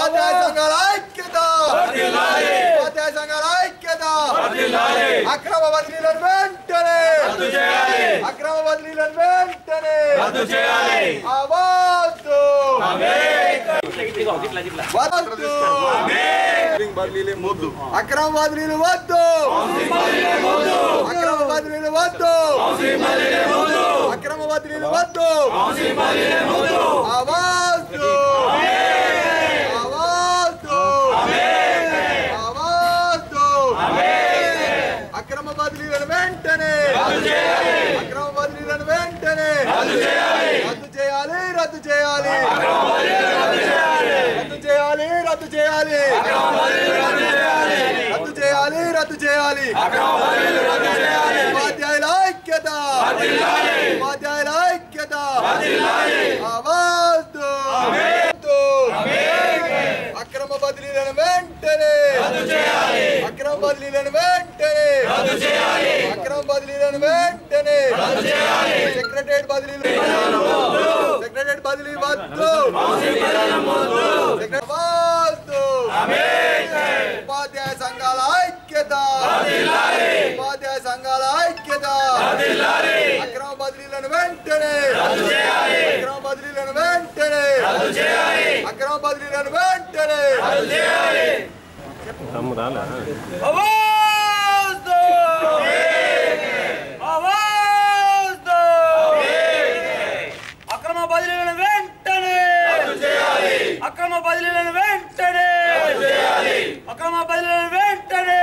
ఉపాధ్యాయ సంఘాల ఐక్యత ఉపాధ్యాయ సంఘాల ఐక్యత అక్రమ బదిలీలను వెంటనే అక్రమ బదిలీలను వెంటనే అవద్దు వద్దు అక్రమ బదిలీలు వద్దు అక్రమ బదిలీలు వద్దు అక్రమ బదిలీలు వద్దు అవద్దు అవద్దు అవద్దు అక్రమ బదిలీలను వెంటనే అక్రమ బదిలీలను వెంటనే రద్దు చేయాలి రద్దు చేయాలి రద్దు చేయాలి రద్దు చేయాలి రద్దు చేయాలి రద్దు చేయాలి ఉపాధ్యాయుల ఐక్యత ఉపాధ్యాయుల ఐక్యత అవద్దు అక్రమ బదిలీలను వెంటనే అక్రమ బదిలీలను వెంటనే అక్రమ బదిలీలను వెంటనే సెక్రటరేట్ బదిలీలు సెక్రటరేట్ బదిలీ వద్దు సెక్రటరీ వద్దు ఉపాధ్యాయ సంఘాల ఐక్యత ఉపాధ్యాయ సంఘాల ఐక్యత అక్రమ బదిలీలను వెంటనే అక్రమ బదిలీలను వెంటనే అక్రమ బదిలీలను వెంటనే అక్రమ బదిలీలను వెంటనే అక్రమ బదిలీలను వెంటనే అక్రమ బదిలీలను వెంటనే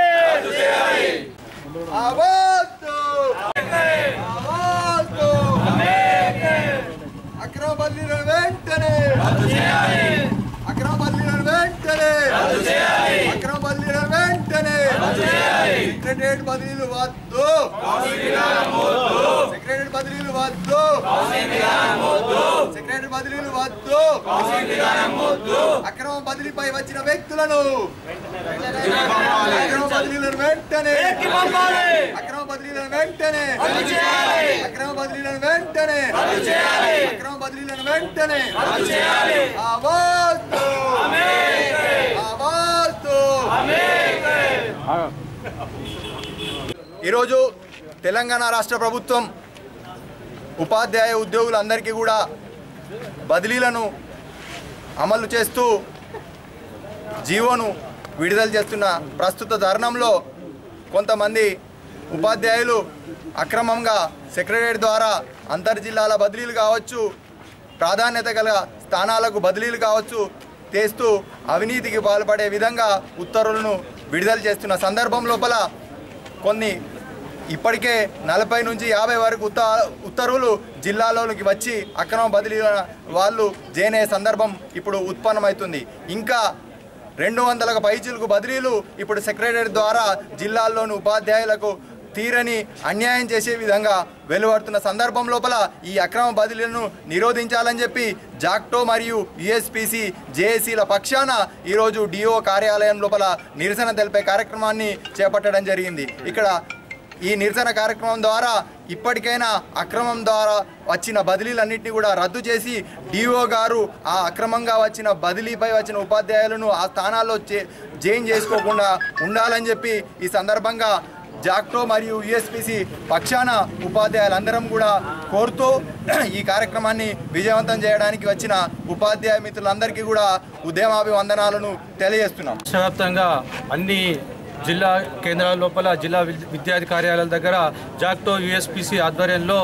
అవద్దు అవద్దు అక్రమ బదిలీలను వెంటనే అక్రమ బదిలీలను వెంటనే అక్రమ బదిలీలను వెంటనే సెక్రటరేట్ బదిలీలు వద్దు సెక్రటరేట్ బదిలీలు వద్దు సెక్రటరీ బదిలీలు వద్దు అక్రమ బదిలీపై వచ్చిన వ్యక్తులను అక్రమ బదిలీలను వెంటనే అక్రమ బదిలీలను వెంటనే అక్రమ బదిలీలను వెంటనే అక్రమ బదిలీలను వెంటనే అవద్దు అవద్దు ఈరోజు తెలంగాణ రాష్ట్ర ప్రభుత్వం ఉపాధ్యాయ ఉద్యోగులందరికీ కూడా బదిలీలను అమలు చేస్తూ జీవోను విడుదల చేస్తున్న ప్రస్తుత తరుణంలో కొంతమంది ఉపాధ్యాయులు అక్రమంగా సెక్రటరీ ద్వారా అంతర్జిల్లాల బదిలీలు కావచ్చు ప్రాధాన్యత గల స్థానాలకు బదిలీలు కావచ్చు చేస్తూ అవినీతికి పాల్పడే విధంగా ఉత్తర్వులను విడుదల చేస్తున్న సందర్భం లోపల కొన్ని ఇప్పటికే నలభై నుంచి యాభై వరకు ఉత్త ఉత్తర్వులు జిల్లాలోకి వచ్చి అక్రమ బదిలీ వాళ్ళు జైన్ అయ్యే సందర్భం ఇప్పుడు ఉత్పన్నమవుతుంది ఇంకా రెండు వందలకు పైచీలకు బదిలీలు ఇప్పుడు సెక్రటరీ ద్వారా జిల్లాల్లోని ఉపాధ్యాయులకు తీరని అన్యాయం చేసే విధంగా వెలువడుతున్న సందర్భం లోపల ఈ అక్రమ బదిలీలను నిరోధించాలని చెప్పి జాక్టో మరియు యుఎస్పిసి జేఏసీల పక్షాన ఈరోజు డిఓ కార్యాలయం లోపల నిరసన తెలిపే కార్యక్రమాన్ని చేపట్టడం జరిగింది ఇక్కడ ఈ నిరసన కార్యక్రమం ద్వారా ఇప్పటికైనా అక్రమం ద్వారా వచ్చిన బదిలీలన్నింటినీ కూడా రద్దు చేసి డిఓ గారు ఆ అక్రమంగా వచ్చిన బదిలీపై వచ్చిన ఉపాధ్యాయులను ఆ స్థానాల్లో చే- జైన్ చేసుకోకుండా ఉండాలని చెప్పి ఈ సందర్భంగా జాక్టో మరియు యుఎస్పిసి పక్షాన ఉపాధ్యాయులందరం కూడా కోరుతూ ఈ కార్యక్రమాన్ని విజయవంతం చేయడానికి వచ్చిన ఉపాధ్యాయ మిత్రులందరికీ కూడా ఉద్యమాభివందనాలను తెలియజేస్తున్నాం రాష్ట్ర వ్యాప్తంగా అన్ని జిల్లా కేంద్రాల లోపల జిల్లా విద్- విద్యార్థి కార్యాలయాల దగ్గర జాక్టో యుఎస్పిసి ఆధ్వర్యంలో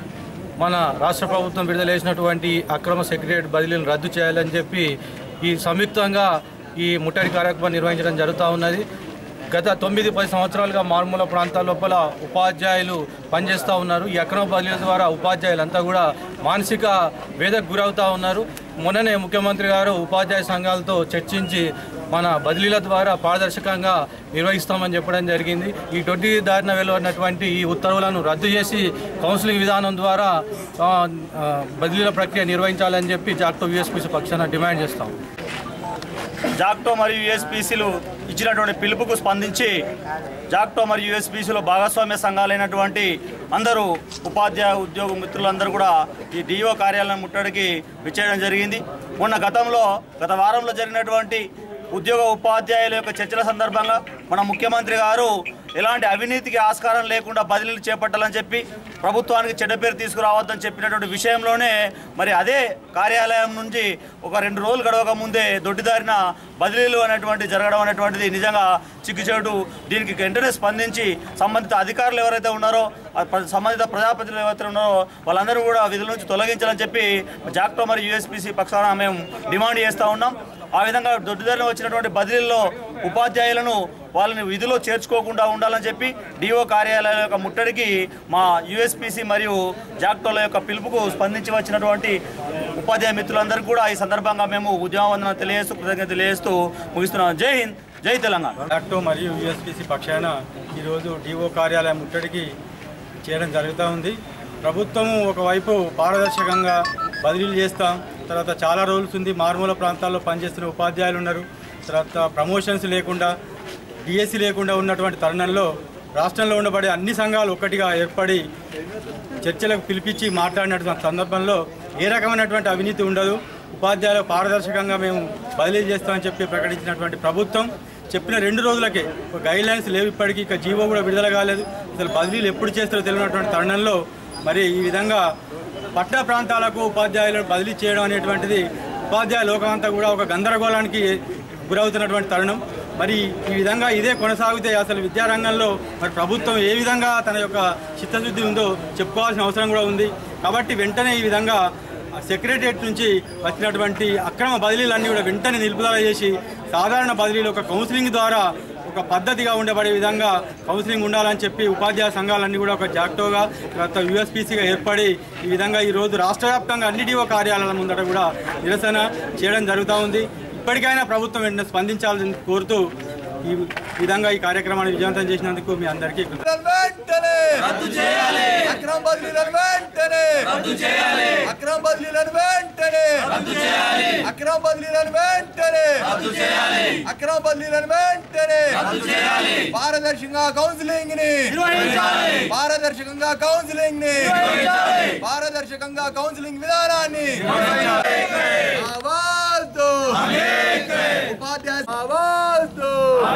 మన రాష్ట్ర ప్రభుత్వం విడుదల చేసినటువంటి అక్రమ సెక్రటరియట్ బదిలీలను రద్దు చేయాలని చెప్పి ఈ సంయుక్తంగా ఈ ముట్టడి కార్యక్రమం నిర్వహించడం జరుగుతూ ఉన్నది గత తొమ్మిది పది సంవత్సరాలుగా మారుమూల ప్రాంతాల లోపల ఉపాధ్యాయులు పనిచేస్తూ ఉన్నారు ఈ అక్రమ బదిలీల ద్వారా ఉపాధ్యాయులంతా కూడా మానసిక వేదకు గురవుతూ ఉన్నారు మొన్ననే ముఖ్యమంత్రి గారు ఉపాధ్యాయ సంఘాలతో చర్చించి మన బదిలీల ద్వారా పారదర్శకంగా నిర్వహిస్తామని చెప్పడం జరిగింది ఈ తొట్టి దారిన వెలువడినటువంటి ఈ ఉత్తర్వులను రద్దు చేసి కౌన్సిలింగ్ విధానం ద్వారా ఆ, ఆ, బదిలీల ప్రక్రియ నిర్వహించాలని చెప్పి జాక్టో యూఎస్పీసీ పక్షాన డిమాండ్ చేస్తాం జాక్టో మరియు యుఎస్పీసీలు ఇచ్చినటువంటి పిలుపుకు స్పందించి జాక్టో మరియు యూఎస్పీసీలో భాగస్వామ్య సంఘాలైనటువంటి అందరూ ఉపాధ్యాయ ఉద్యోగ మిత్రులందరూ కూడా ఈ డిఓ కార్యాలయం ముట్టడికి విచ్చేయడం జరిగింది మొన్న గతంలో గత వారంలో జరిగినటువంటి ఉద్యోగ ఉపాధ్యాయుల యొక్క చర్చల సందర్భంగా మన ముఖ్యమంత్రి గారు ఎలాంటి అవినీతికి ఆస్కారం లేకుండా బదిలీలు చేపట్టాలని చెప్పి ప్రభుత్వానికి చెడ్డ పేరు తీసుకురావద్దని చెప్పినటువంటి విషయంలోనే మరి అదే కార్యాలయం నుంచి ఒక రెండు రోజులు గడవక ముందే దొడ్డిదారిన బదిలీలు అనేటువంటి జరగడం అనేటువంటిది నిజంగా చిక్కుచేటు దీనికి వెంటనే స్పందించి సంబంధిత అధికారులు ఎవరైతే ఉన్నారో ఆ ప్ర- సంబంధిత ప్రజాప్రతినిధులు ఎవరైతే ఉన్నారో వాళ్ళందరూ కూడా విధుల నుంచి తొలగించాలని చెప్పి జాక్టో మరియు యూఎస్పీసీ పక్షాన మేము డిమాండ్ చేస్తూ ఉన్నాం ఆ విధంగా దొడ్డిదారిన వచ్చినటువంటి బదిలీల్లో ఉపాధ్యాయులను వాళ్ళని విధిలో చేర్చుకోకుండా ఉండాలని చెప్పి డిఓ కార్యాలయాల యొక్క ముట్టడికి మా యూఎస్పీసీ మరియు జాక్టోల యొక్క పిలుపుకు స్పందించి వచ్చినటువంటి ఉపాధ్యాయ మిత్రులందరికీ కూడా ఈ సందర్భంగా మేము ఉద్యమవందన తెలియజేస్తూ కృతజ్ఞత తెలియజేస్తూ ముగిస్తున్నాం జై హింద్ జై తెలంగాణ డాక్టో మరియు యూఎస్పీసీ పక్షాన ఈరోజు డిఓ కార్యాలయం ముట్టడికి చేయడం జరుగుతూ ఉంది ప్రభుత్వం ఒకవైపు పారదర్శకంగా బదిలీలు చేస్తాం తర్వాత చాలా రోజులు ఉంది మారుమూల ప్రాంతాల్లో పనిచేస్తున్న ఉపాధ్యాయులు ఉన్నారు తర్వాత ప్రమోషన్స్ లేకుండా డిఎస్సి లేకుండా ఉన్నటువంటి తరుణంలో రాష్ట్రంలో ఉండబడే అన్ని సంఘాలు ఒక్కటిగా ఏర్పడి చర్చలకు పిలిపించి మాట్లాడినటువంటి సందర్భంలో ఏ రకమైనటువంటి అవినీతి ఉండదు ఉపాధ్యాయులు పారదర్శకంగా మేము బదిలీ చేస్తామని చెప్పి ప్రకటించినటువంటి ప్రభుత్వం చెప్పిన రెండు రోజులకే ఒక గైడ్ లైన్స్ లేవు ఇప్పటికీ ఇక జీవో కూడా విడుదల కాలేదు అసలు బదిలీలు ఎప్పుడు చేస్తారో తెలియనటువంటి తరుణంలో మరి ఈ విధంగా పట్టణ ప్రాంతాలకు ఉపాధ్యాయులను బదిలీ చేయడం అనేటువంటిది ఉపాధ్యాయ లోకమంతా కూడా ఒక గందరగోళానికి గురవుతున్నటువంటి తరుణం మరి ఈ విధంగా ఇదే కొనసాగితే అసలు విద్యారంగంలో మరి ప్రభుత్వం ఏ విధంగా తన యొక్క చిత్తశుద్ధి ఉందో చెప్పుకోవాల్సిన అవసరం కూడా ఉంది కాబట్టి వెంటనే ఈ విధంగా సెక్రటరియట్ నుంచి వచ్చినటువంటి అక్రమ బదిలీలన్నీ కూడా వెంటనే నిలుపుదల చేసి సాధారణ బదిలీలు ఒక కౌన్సిలింగ్ ద్వారా ఒక పద్ధతిగా ఉండబడే విధంగా కౌన్సిలింగ్ ఉండాలని చెప్పి ఉపాధ్యాయ సంఘాలన్నీ కూడా ఒక జాక్టోగా తర్వాత యూఎస్పీసీగా ఏర్పడి ఈ విధంగా ఈరోజు రాష్ట్ర వ్యాప్తంగా అన్ని డిఓ కార్యాలయాల ముందట కూడా నిరసన చేయడం జరుగుతూ ఉంది ఇప్పటికైనా ప్రభుత్వం వెంటనే స్పందించాలని కోరుతూ ఈ విధంగా ఈ కార్యక్రమాన్ని విజయవంతం చేసినందుకు మీ అందరికీ కృతజ్ఞతలు. వెంటనే రద్దు చేయాలి అక్రమ బదిలీలను వెంటనే రద్దు చేయాలి అక్రమ బదిలీలను వెంటనే రద్దు చేయాలి అక్రమ బదిలీలను వెంటనే రద్దు చేయాలి అక్రమ బదిలీలను వెంటనే రద్దు చేయాలి పారదర్శకంగా కౌన్సిలింగ్ ని నిర్వహించాలి పారదర్శకంగా కౌన్సిలింగ్ ని నిర్వహించాలి పారదర్శకంగా కౌన్సిలింగ్ విధానాన్ని ఆవాజ్ దో ఉపాధ్యాయ ఆవాజ్ దో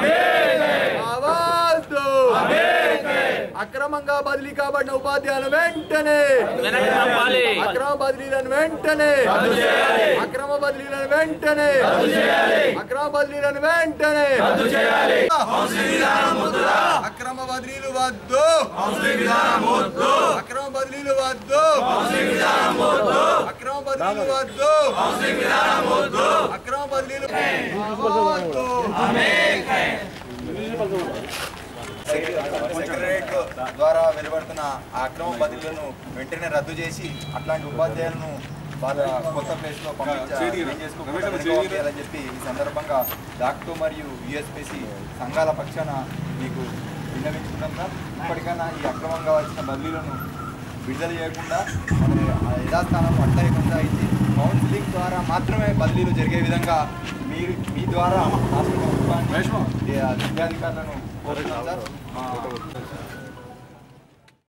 ఆవాజ్ దో అక్రమంగా బదిలీ కాబడిన ఉపాధ్యాయులు వెంటనే అక్రమ బదిలీలను వెంటనే అక్రమ బదిలీలను వెంటనే అక్రమ బదిలీలను వెంటనే అక్రమ బదిలీలు వద్దు అక్రమ బదిలీలు వద్దు అక్రమ బదిలీలు వద్దు అక్రమ బదిలీలు వద్దు సెక్రటరేట్ ద్వారా వెలువడుతున్న ఆ అక్రమ బదిలీలను వెంటనే రద్దు చేసి అట్లాంటి ఉపాధ్యాయులను వాళ్ళ కొత్త ప్లేస్ లో పంపించాలని చెప్పి ఈ సందర్భంగా డాక్టో మరియు యుఎస్పిసి సంఘాల పక్షాన మీకు విన్నవించుకున్నాం సార్ ఇప్పటికైనా ఈ అక్రమంగా వచ్చిన బదిలీలను విడుదల చేయకుండా మన యథాస్థానం అట్లాగే కొనసాగించి కౌన్సిలింగ్ ద్వారా మాత్రమే బదిలీలు జరిగే విధంగా మీరు మీ ద్వారా రాష్ట్ర ప్రభుత్వాన్ని విద్యాధికారులను కోరుతున్నాం సార్ మా